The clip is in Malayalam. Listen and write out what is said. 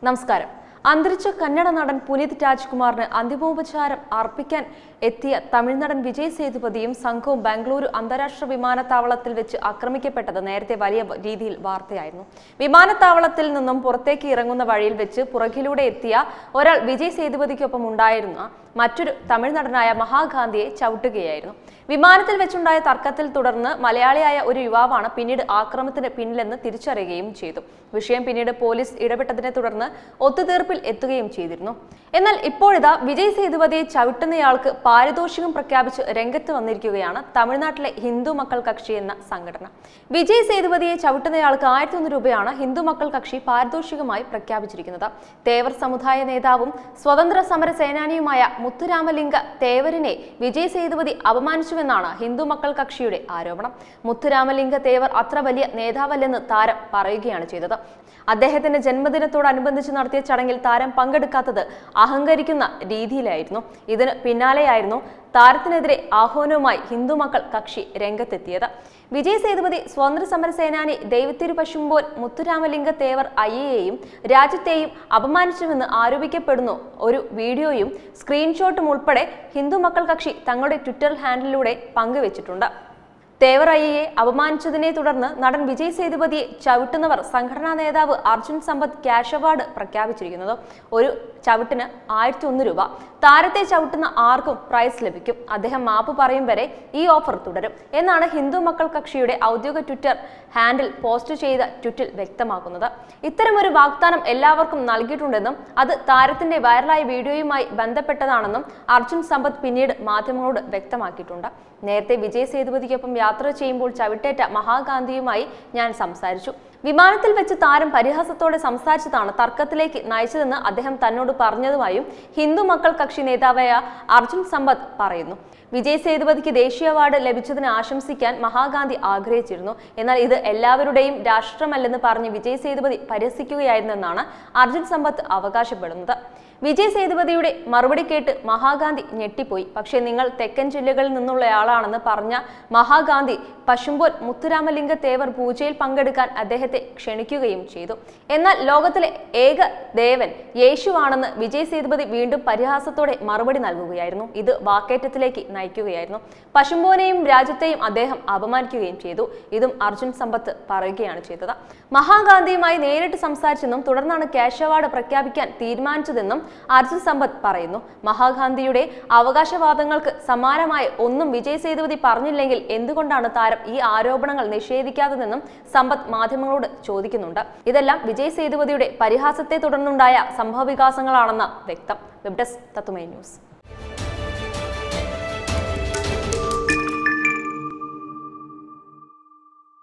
നമസ്കാരം അന്തരിച്ച കന്നഡ നടൻ പുനീത് രാജ്കുമാറിന് അന്തിമോപചാരം അർപ്പിക്കാൻ എത്തിയ തമിഴ്നടൻ വിജയ് സേതുപതിയും സംഘവും ബാംഗ്ലൂരു അന്താരാഷ്ട്ര വിമാനത്താവളത്തിൽ വെച്ച് ആക്രമിക്കപ്പെട്ടത് നേരത്തെ വലിയ രീതിയിൽ വാർത്തയായിരുന്നു വിമാനത്താവളത്തിൽ നിന്നും പുറത്തേക്ക് ഇറങ്ങുന്ന വഴിയിൽ വെച്ച് പുറകിലൂടെ എത്തിയ ഒരാൾ വിജയ് സേതുപതിക്കൊപ്പം ഉണ്ടായിരുന്ന മറ്റൊരു തമിഴ്നടനായ മഹാഗാന്ധിയെ ചവിട്ടുകയായിരുന്നു വിമാനത്തിൽ വെച്ചുണ്ടായ തർക്കത്തിൽ തുടർന്ന് മലയാളിയായ ഒരു യുവാവാണ് പിന്നീട് ആക്രമണത്തിന് പിന്നിലെന്ന് തിരിച്ചറിയുകയും ചെയ്തു വിഷയം പിന്നീട് പോലീസ് ഇടപെട്ടതിനെ തുടർന്ന് ഒത്തുതീർപ്പിൽ എത്തുകയും ചെയ്തിരുന്നു എന്നാൽ ഇപ്പോഴിതാ വിജയ് സേതുപതിയെ ചവിട്ടുന്നയാൾക്ക് പാരിതോഷികം പ്രഖ്യാപിച്ച് രംഗത്ത് വന്നിരിക്കുകയാണ് തമിഴ്നാട്ടിലെ ഹിന്ദു മക്കൾ കക്ഷി എന്ന സംഘടന വിജയ് സേതുപതിയെ ചവിട്ടുന്നയാൾക്ക് ആയിരത്തി ഒന്ന് രൂപയാണ് ഹിന്ദു മക്കൾ കക്ഷി പാരിതോഷികമായി പ്രഖ്യാപിച്ചിരിക്കുന്നത് തേവർ സമുദായ നേതാവും സ്വതന്ത്ര സമര സേനാനിയുമായ മുത്തുരാമലിംഗ തേവരിനെ വിജയ് സേതുപതി അപമാനിച്ചുവെന്നാണ് ഹിന്ദു മക്കൾ കക്ഷിയുടെ ആരോപണം മുത്തുരാമലിംഗ തേവർ അത്ര വലിയ നേതാവല്ലെന്ന് താരം പറയുകയാണ് ചെയ്തത് അദ്ദേഹത്തിന്റെ ജന്മദിനത്തോടനുബന്ധിച്ച് നടത്തിയ ചടങ്ങിൽ താരം പങ്കെടുക്കാത്തത് അഹങ്കരിക്കുന്ന രീതിയിലായിരുന്നു ഇതിന് പിന്നാലെയായിരുന്നു താരത്തിനെതിരെ ആഹ്വാനവുമായി ഹിന്ദുമക്കൾ കക്ഷി രംഗത്തെത്തിയത് വിജയ് സേതുപതി സ്വാതന്ത്ര്യ സമര സേനാനി ദൈവത്തിരു പശുമ്പോൻ മുത്തുരാമലിംഗ തേവർ അയ്യയെയും രാജ്യത്തെയും അപമാനിച്ചുവെന്ന് ആരോപിക്കപ്പെടുന്നു ഒരു വീഡിയോയും സ്ക്രീൻഷോട്ടും ഉൾപ്പെടെ ഹിന്ദുമക്കൾ കക്ഷി തങ്ങളുടെ ട്വിറ്റർ ഹാൻഡിലൂടെ പങ്കുവച്ചിട്ടുണ്ട് തേവർ അയ്യയെ അപമാനിച്ചതിനെ തുടർന്ന് നടൻ വിജയ് സേതുപതിയെ ചവിട്ടുന്നവർ സംഘടനാ നേതാവ് അർജുൻ സമ്പത്ത് ക്യാഷ് അവാർഡ് പ്രഖ്യാപിച്ചിരിക്കുന്നത് ഒരു ചവിട്ടിന് ആയിരത്തി ഒന്ന് രൂപ താരത്തെ ചവിട്ടുന്ന ആർക്കും പ്രൈസ് ലഭിക്കും അദ്ദേഹം മാപ്പ് പറയും വരെ ഈ ഓഫർ തുടരും എന്നാണ് ഹിന്ദു മക്കൾ കക്ഷിയുടെ ഔദ്യോഗിക ട്വിറ്റർ ഹാൻഡിൽ പോസ്റ്റ് ചെയ്ത ട്വിറ്റിൽ വ്യക്തമാക്കുന്നത് ഇത്തരമൊരു വാഗ്ദാനം എല്ലാവർക്കും നൽകിയിട്ടുണ്ടെന്നും അത് താരത്തിന്റെ വൈറലായ വീഡിയോയുമായി ബന്ധപ്പെട്ടതാണെന്നും അർജുൻ സമ്പത്ത് പിന്നീട് മാധ്യമങ്ങളോട് വ്യക്തമാക്കിയിട്ടുണ്ട് നേരത്തെ വിജയ് സേതുപതിക്കൊപ്പം യാത്ര ചെയ്യുമ്പോൾ ചവിട്ടേറ്റ മഹാഗാന്ധിയുമായി ഞാൻ സംസാരിച്ചു വിമാനത്തിൽ വെച്ച് താരം പരിഹാസത്തോടെ സംസാരിച്ചതാണ് തർക്കത്തിലേക്ക് നയിച്ചതെന്ന് അദ്ദേഹം തന്നോട് പറഞ്ഞതുമായും ഹിന്ദു മക്കൾ കക്ഷി നേതാവായ അർജുൻ സമ്പത്ത് പറയുന്നു വിജയ് സേതുപതിക്ക് ദേശീയ അവാർഡ് ലഭിച്ചതിന് ആശംസിക്കാൻ മഹാഗാന്ധി ആഗ്രഹിച്ചിരുന്നു എന്നാൽ ഇത് എല്ലാവരുടെയും രാഷ്ട്രമല്ലെന്ന് പറഞ്ഞ് വിജയ് സേതുപതി പരിഹസിക്കുകയായിരുന്നെന്നാണ് അർജുൻ സമ്പത്ത് അവകാശപ്പെടുന്നത് വിജയ് സേതുപതിയുടെ മറുപടി കേട്ട് മഹാഗാന്ധി ഞെട്ടിപ്പോയി പക്ഷേ നിങ്ങൾ തെക്കൻ ജില്ലകളിൽ നിന്നുള്ളയാളാണെന്ന് പറഞ്ഞ മഹാഗാന്ധി പശുമ്പോൽ മുത്തുരാമലിംഗ തേവർ പൂജയിൽ പങ്കെടുക്കാൻ അദ്ദേഹത്തെ ക്ഷണിക്കുകയും ചെയ്തു എന്നാൽ ലോകത്തിലെ ഏക ദേവൻ യേശുവാണെന്ന് വിജയ് സേതുപതി വീണ്ടും പരിഹാസത്തോടെ മറുപടി നൽകുകയായിരുന്നു ഇത് വാക്കേറ്റത്തിലേക്ക് നയിക്കുകയായിരുന്നു പശുമ്പോനെയും രാജ്യത്തെയും അദ്ദേഹം അപമാനിക്കുകയും ചെയ്തു ഇതും അർജുൻ സമ്പത്ത് പറയുകയാണ് ചെയ്തത് മഹാഗാന്ധിയുമായി നേരിട്ട് സംസാരിച്ചെന്നും തുടർന്നാണ് ക്യാഷ് അവാർഡ് പ്രഖ്യാപിക്കാൻ തീരുമാനിച്ചതെന്നും അർജുൻ സമ്പത്ത് പറയുന്നു മഹാഗാന്ധിയുടെ അവകാശവാദങ്ങൾക്ക് സമാനമായ ഒന്നും വിജയ് സേതുപതി പറഞ്ഞില്ലെങ്കിൽ എന്തുകൊണ്ടാണ് താരം ഈ ആരോപണങ്ങൾ നിഷേധിക്കാത്തതെന്നും സമ്പത്ത് മാധ്യമങ്ങളോട് ചോദിക്കുന്നുണ്ട് ഇതെല്ലാം വിജയ് സേതുപതിയുടെ പരിഹാസത്തെ തുടർന്നുണ്ടായ സംഭവവികാസങ്ങളാണെന്ന് വ്യക്തം വെബ് ഡെസ്ക് തത്തുമൈ ന്യൂസ്